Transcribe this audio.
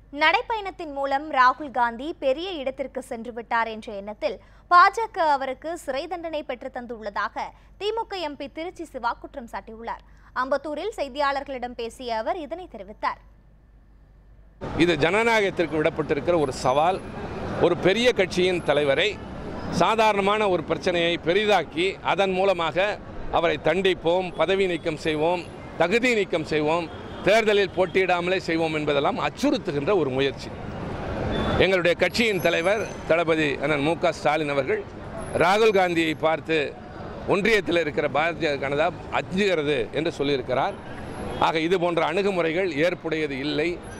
நடைப்பயணத்தின் மூலம் ராகுல் காந்தி பெரிய இடத்திற்கு சென்று விட்டார் என்ற எண்ணத்தில் பாஜக அவருக்கு சிறை தண்டனை பெற்று தந்துள்ளதாக திமுக எம்பி திருச்சி சிவா குற்றம் சாட்டியுள்ளார் அம்பத்தூரில் செய்தியாளர்களிடம் பேசிய அவர் இதனை தெரிவித்தார் இது ஜனநாயகத்திற்கு விடப்பட்டிருக்கிற ஒரு சவால் ஒரு பெரிய கட்சியின் தலைவரை சாதாரணமான ஒரு பிரச்சனையை பெரிதாக்கி அதன் மூலமாக அவரை தண்டிப்போம் பதவி நீக்கம் செய்வோம் தகுதி நீக்கம் செய்வோம் தேர்தலில் போட்டியிடாமலே செய்வோம் என்பதெல்லாம் அச்சுறுத்துகின்ற ஒரு முயற்சி எங்களுடைய கட்சியின் தலைவர் தளபதி அண்ணன் மு க ஸ்டாலின் அவர்கள் ராகுல் காந்தியை பார்த்து ஒன்றியத்தில் இருக்கிற பாரதிய ஜனதா அஞ்சுகிறது என்று சொல்லியிருக்கிறார் ஆக இது போன்ற அணுகுமுறைகள் ஏற்புடையது இல்லை